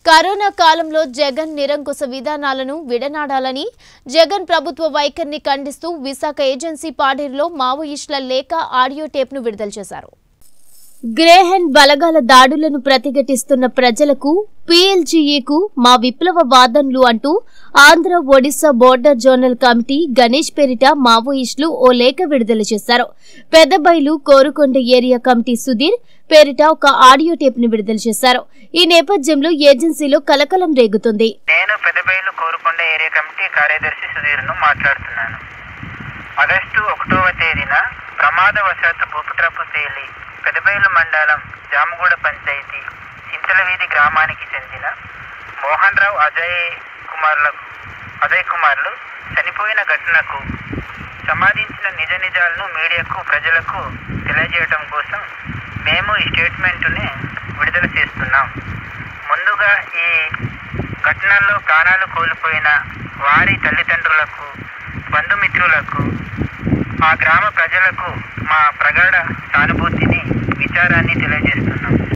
corona కాలంలో జగన్ నిరంకుశ విధానాలను విడనాడాలని జగన్ ప్రభుత్వ వైఖరిని ఖండిస్తూ విశాఖ ఏజెన్సీ పాడేరులో మావోయిస్టుల లేఖ ఆడియో టేప్ను విడుదల చేశారు గ్రేహన్ బలగాల దాడులను ప్రతిఘటిస్తున్న ప్రజలకు పీఎల్జీఏకు మా విప్లవ వాదనలు అంటూ Andhra Odisha border zonal committee Ganesh పేరిట మావోయిస్టులు ఓ లేఖ విడుదల చేశారు పెద్దబైలు కోరుకొండ ఏరియా కమిటీ సుధీర్ పేరిట ఒక ఆడియో టేప్ ను విడుదల చేశారు ఈ నేపథ్యంలో ఏజెన్సీలో కలకలం రేగుతుంది నేను పెదబైలు కోరుకొండ ఏరియా కమిటీ కార్యదర్శి సుధీర్ను మాట్లాడుతున్నాను ఆగస్టు ఒకటవ తేదీన ప్రమాదవశాత్తు భూపుట్రప్పు తేలి పెదబైలు మండలం జామగూడ పంచాయతీ చింతలవీధి గ్రామానికి చెందిన మోహన్ రావు అజయ్ కుమార్లకు అజయ్ కుమార్లు చనిపోయిన ఘటనకు సమాధించిన నిజ నిజాలను మీడియాకు ప్రజలకు తెలియజేయడం కోసం మేము ఈ స్టేట్మెంటుని విడుదల చేస్తున్నాం ముందుగా ఈ ఘటనల్లో ప్రాణాలు కోల్పోయిన వారి తల్లిదండ్రులకు బంధుమిత్రులకు ఆ గ్రామ ప్రజలకు మా ప్రగాఢ సానుభూతిని విచారాన్ని తెలియజేస్తున్నాం